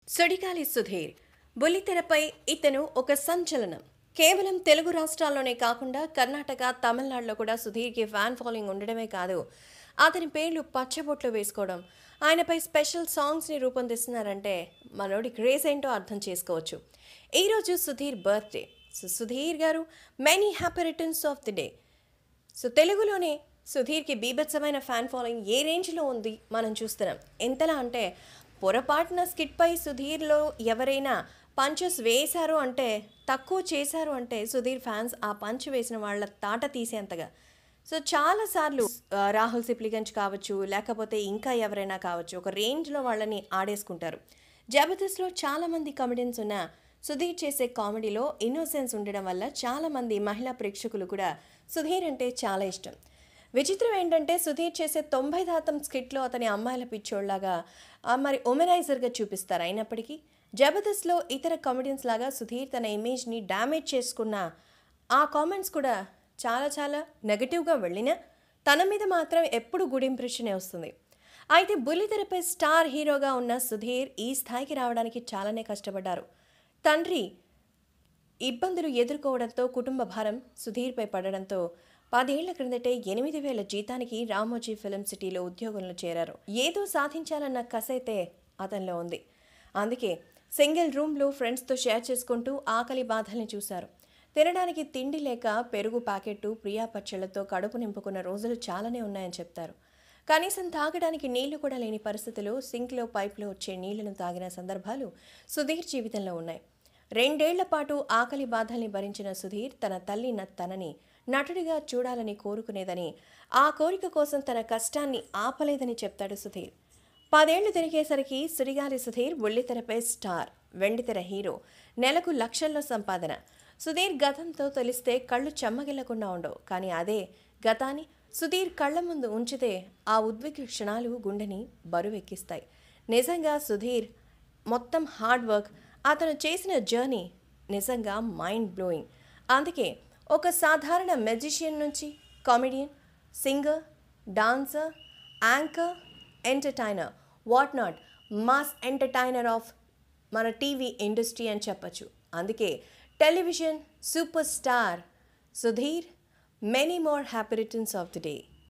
సుడిగాలి సుధీర్ బుల్లితెరపై ఇతను ఒక సంచలనం కేవలం తెలుగు రాష్ట్రాల్లోనే కాకుండా కర్ణాటక తమిళనాడులో కూడా సుధీర్కి ఫ్యాన్ ఫాలోయింగ్ ఉండడమే కాదు అతని పేర్లు పచ్చబొట్లు వేసుకోవడం ఆయనపై స్పెషల్ సాంగ్స్ని రూపొందిస్తున్నారంటే మనోడి క్రేజ్ ఏంటో అర్థం చేసుకోవచ్చు ఈరోజు Sudheer birthday so Sudheer garu many happy returns of the day so తెలుగులోనే సుధీర్కి బీభత్సమైన ఫ్యాన్ ఫాలోయింగ్ ఏ రేంజ్లో ఉంది మనం చూస్తున్నాం ఎంతలా అంటే పొరపాటున స్కిట్పై సుధీర్లో ఎవరైనా పంచెస్ వేశారు అంటే తక్కువ చేశారు అంటే సుధీర్ ఫ్యాన్స్ ఆ పంచ్ వేసిన వాళ్ళ తాట తీసేంతగా సో చాలాసార్లు ఆ, రాహుల్ సిప్లిగంజ్ కావచ్చు లేకపోతే ఇంకా ఎవరైనా కావచ్చు ఒక రేంజ్లో వాళ్ళని ఆడేసుకుంటారు జబర్దస్త్లో చాలామంది కామెడియన్స్ ఉన్న సుధీర్ చేసే కామెడీలో ఇన్నోసెన్స్ ఉండడం వల్ల చాలామంది మహిళా ప్రేక్షకులు కూడా సుధీర్ అంటే చాలా ఇష్టం విచిత్రం ఏంటంటే సుధీర్ చేసే తొంభై శాతం స్కిట్లో అతని అమ్మాయిల పిచ్చోళ్లాగా ఆ, మరి ఒమెనైజర్గా చూపిస్తారు అయినప్పటికీ జబర్దస్త్లో ఇతర కామెడియన్స్ లాగా సుధీర్ తన ఇమేజ్ని డ్యామేజ్ చేసుకున్న ఆ కామెంట్స్ కూడా చాలా చాలా నెగటివ్గా వెళ్ళినా తన మీద మాత్రం ఎప్పుడు గుడ్ ఇంప్రెషనే వస్తుంది అయితే బుల్లితెరపై స్టార్ హీరోగా ఉన్న సుధీర్ ఈ స్థాయికి రావడానికి చాలానే కష్టపడ్డారు తండ్రి ఇబ్బందులు ఎదుర్కోవడంతో కుటుంబ భారం సుధీర్పై పడడంతో పదేళ్ల క్రిందటే ఎనిమిది వేల జీతానికి రామోజీ ఫిలిం సిటీలో ఉద్యోగంలో చేరారు ఏదో సాధించాలన్న కసైతే అతనిలో ఉంది అందుకే సింగిల్ రూమ్లో ఫ్రెండ్స్తో షేర్ చేసుకుంటూ ఆకలి బాధల్ని చూశారు తినడానికి తిండి లేక పెరుగు ప్యాకెట్టు ప్రియా పచ్చళ్లతో కడుపు నింపుకున్న రోజులు చాలానే ఉన్నాయని చెప్తారు కనీసం తాగడానికి నీళ్లు కూడా లేని పరిస్థితులు సింక్లో పైప్లో వచ్చే నీళ్లను తాగిన సందర్భాలు సుధీర్ జీవితంలో ఉన్నాయి రెండేళ్ల పాటు ఆకలి బాధల్ని భరించిన సుధీర్ తన తల్లి న- తనని నటుడిగా చూడాలని కోరుకునేదని ఆ కోరిక కోసం తన కష్టాన్ని ఆపలేదని చెప్తాడు సుధీర్ పదేళ్లు తిరిగేసరికి సుడిగాలి సుధీర్ బుల్లితెరపై స్టార్ వెండితెర హీరో నెలకు లక్షల్లో సంపాదన సుధీర్ గతంతో తెలిస్తే కళ్ళు చెమ్మగిల్లకుండా ఉండవు కానీ అదే గతాన్ని సుధీర్ కళ్ళ ముందు ఉంచితే ఆ ఉద్విగ్న క్షణాలు గుండెని బరువెక్కిస్తాయి నిజంగా సుధీర్ మొత్తం హార్డ్ వర్క్ అతను చేసిన జర్నీ నిజంగా మైండ్ బ్లోయింగ్ అందుకే ఒక సాధారణ మెజిషియన్ నుంచి comedian singer dancer anchor entertainer what not mass entertainer of మన టీవీ ఇండస్ట్రీ అని చెప్పచ్చు అందుకే television super star Sudheer many more happy returns of the day